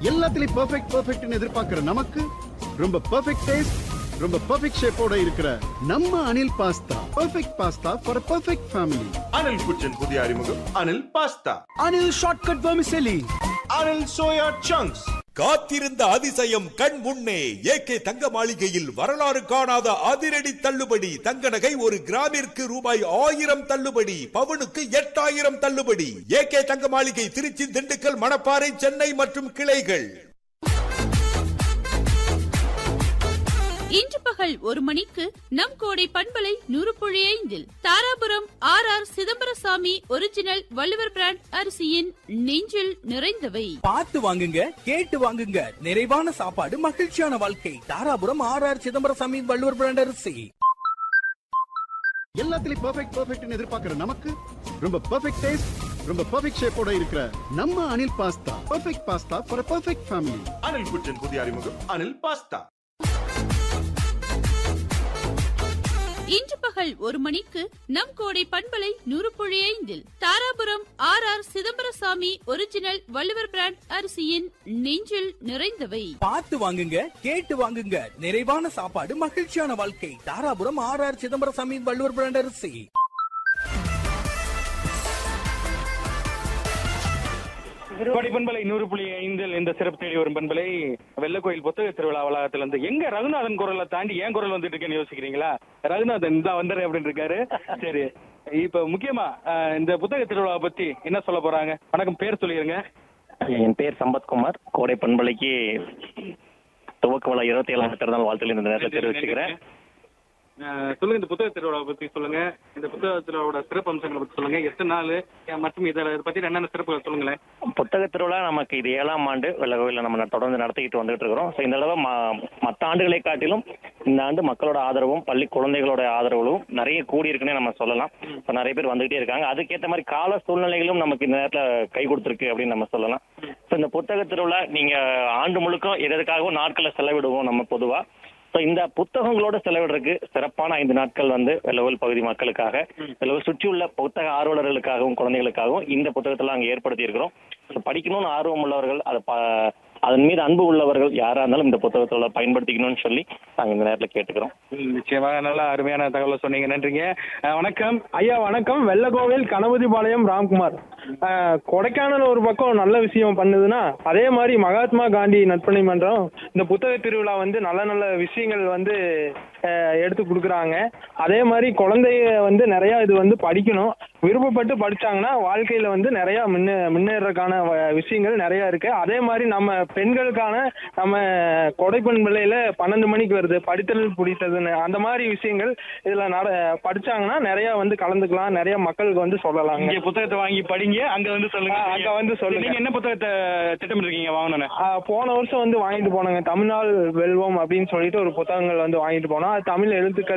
எல்லாத்துலயும் பெர்ஃபெக்ட் பெர்ஃபெக்ட்னு எதிர்பார்க்கிற நமக்கு ரொம்ப பெர்ஃபெக்ட் டேஸ்ட் ரொம்ப பெர்ஃபெக்ட் ஷேப்போட இருக்கிற நம்ம Anil pasta perfect pasta for perfect family Anil kitchen புதிய அறிமுகம் Anil pasta Anil shortcut vermicelli Anil soya chunks காத்திருந்த அதிசயம் கண் முன்னே ஏகே தங்க மாளிகையில் வரலாறு காணாத அதிரடி தள்ளுபடி தங்க நகை ஒரு கிராமிற்கு ரூபாய் ஆயிரம் தள்ளுபடி பவுனுக்கு எட்டாயிரம் தள்ளுபடி ஏகே தங்க மாளிகை திருச்சி திண்டுக்கல் மணப்பாறை சென்னை மற்றும் கிளைகள் இன்று பகல் ஒரு மணிக்கு நம் கோடை பண்பலை நூறு புள்ளி ஐந்தில் Dharapuram R R Chidambarasamy original Valluvar brand அரிசியின் நெஞ்சில் நிறைந்தவை பார்த்து வாங்குங்க கேட்டு வாங்குங்க நிறைவான சாப்பாடு மகிழ்ச்சியான வாழ்க்கை Dharapuram R R Chidambarasamy Valluvar brand அரிசி எல்லாத்துலயும் பெர்ஃபெக்ட் பெர்ஃபெக்ட்னு எதிர்பார்க்கிற நமக்கு ரொம்ப பெர்ஃபெக்ட் டேஸ்ட் ரொம்ப பெர்ஃபெக்ட் ஷேப்போட இருக்கிற நம்ம Anil pasta perfect pasta for perfect family Anil kitchen புதிய அறிமுகம் அனில் பாஸ்தா இன்று பகல் ஒரு மணிக்கு நம் கோடை பண்பலை நூறு புள்ளி ஐந்தில் Dharapuram R R Chidambarasamy original Valluvar brand அரிசியின் நெஞ்சில் நிறைந்தவை பார்த்து வாங்குங்க கேட்டு வாங்குங்க நிறைவான சாப்பாடு மகிழ்ச்சியான வாழ்க்கை Dharapuram R R Chidambarasamy Valluvar brand அரிசி கோடி பண்பலை நூறு புள்ளி ஐந்தில் இந்த சிறப்பு தேடி வரும் பண்பலை வெள்ளக்கோயில் புத்தக திருவிழா வளாகத்துல இருந்து எங்க ரகுநாதன் குரலை தாண்டி ஏன் குரல் வந்துட்டு இருக்கேன்னு யோசிக்கிறீங்களா ரகுநாதன் தான் வந்துடுறேன் அப்படின்னு இருக்காரு சரி இப்ப முக்கியமா அஹ், இந்த புத்தக திருவிழாவை பத்தி என்ன சொல்ல போறாங்க வணக்கம் பேர் சொல்லிருங்க என் பேர் சம்பத்குமார் கோடை பண்பலைக்கு துவக்க விழா இருபத்தி ஏழாம் பிறந்தநாள் வாழ்த்துக்கள் இந்த நேரத்தில் தெரிவிச்சுக்கிறேன் அஹ், சொல்லுங்க இந்த புத்தக திருவிழாவை பத்தி சொல்லுங்க இந்த புத்தக திருவிழாவோட சிறப்பு அம்சங்களை பத்தி சொல்லுங்க எத்தனை நாள் அஹ், மற்றும் இதை இதை பத்தி என்னென்ன சிறப்புகள் சொல்லுங்களேன் புத்தக திருவிழா நமக்கு இது ஏழாம் ஆண்டு வெள்ளகோவிலில் நம்ம தொடர்ந்து நடத்திக்கிட்டு வந்துட்டு இருக்கிறோம் ஸோ இந்த தடவை மற்ற ஆண்டுகளை காட்டிலும் இந்த ஆண்டு மக்களோட ஆதரவும் பள்ளி குழந்தைகளோட ஆதரவும் நிறைய கூடி இருக்குன்னே நம்ம சொல்லலாம் இப்போ நிறைய பேர் வந்துகிட்டே இருக்காங்க அதுக்கேற்ற மாதிரி கால சூழ்நிலைகளும் நமக்கு இந்த நேரத்தில் கை கொடுத்துருக்கு அப்படின்னு நம்ம சொல்லலாம் ஸோ இந்த புத்தக திருவிழா நீங்க ஆண்டு முழுக்க எது எதுக்காகவும் நாட்களை செலவிடுவோம் நம்ம பொதுவா ஸோ இந்த புத்தகங்களோட செலவிடுறதுக்கு சிறப்பான ஐந்து நாட்கள் வந்து வெள்ளவல் பகுதி மக்களுக்காக வெள்ளவல் சுற்றியுள்ள புத்தக ஆர்வலர்களுக்காகவும் குழந்தைகளுக்காகவும் இந்த புத்தகத்தில் நாங்கள் ஏற்படுத்தி இருக்கிறோம் ஸோ படிக்கணும்னு ஆர்வம் உள்ளவர்கள் அதை ப அதன் மீது அன்பு உள்ளவர்கள் யாரா இருந்தாலும் இந்த புத்தகத்தோட பயன்படுத்திக்கணும்னு சொல்லி நாங்கள் இந்த நேரத்தில் கேட்டுக்கிறோம் ம், நிச்சயமா நல்லா அருமையான தகவலை சொன்னீங்க நன்றிங்க அஹ், வணக்கம் ஐயா வணக்கம் வெள்ளக்கோவில் கணபதிபாளையம் ராம்குமார் அஹ், கொடைக்கானல் ஒரு பக்கம் நல்ல விஷயம் பண்ணுதுன்னா அதே மாதிரி மகாத்மா காந்தி நற்பணி மன்றம் இந்த புத்தக திருவிழா வந்து நல்ல நல்ல விஷயங்கள் வந்து அஹ், எடுத்து கொடுக்குறாங்க அதே மாதிரி குழந்தைய வந்து நிறைய இது வந்து படிக்கணும் விருப்பப்பட்டு படிச்சாங்கன்னா வாழ்க்கையில வந்து நிறைய முன்னே முன்னேறதுக்கான வ- விஷயங்கள் நிறைய இருக்கு அதே மாதிரி நம்ம பெண்களுக்கான நம்ம கொடைப்பெண் பிள்ளையில பன்னெண்டு மணிக்கு வருது படித்தல் பிடித்ததுன்னு அந்த மாதிரி விஷயங்கள் இதுல நட படிச்சாங்கன்னா நிறைய வந்து கலந்துக்கலாம் நிறைய மக்களுக்கு வந்து சொல்லலாங்க இங்க புத்தகத்தை வாங்கி படிங்க அங்க வந்து சொல்லுங்க ஆ, அங்க வந்து சொல்லுங்க. நீங்க என்ன புத்தகத்தை திட்டமிட்டிருக்கீங்க வாங்கணும்னு ஆ, போன வருஷம் வந்து வாங்கிட்டு போனாங்க தமிழ்நாள் வெல்வம் அப்படின்னு சொல்லிட்டு ஒரு புத்தகங்கள் வந்து வாங்கிட்டு போனோம் அது தமிழ் எழுத்துக்கள்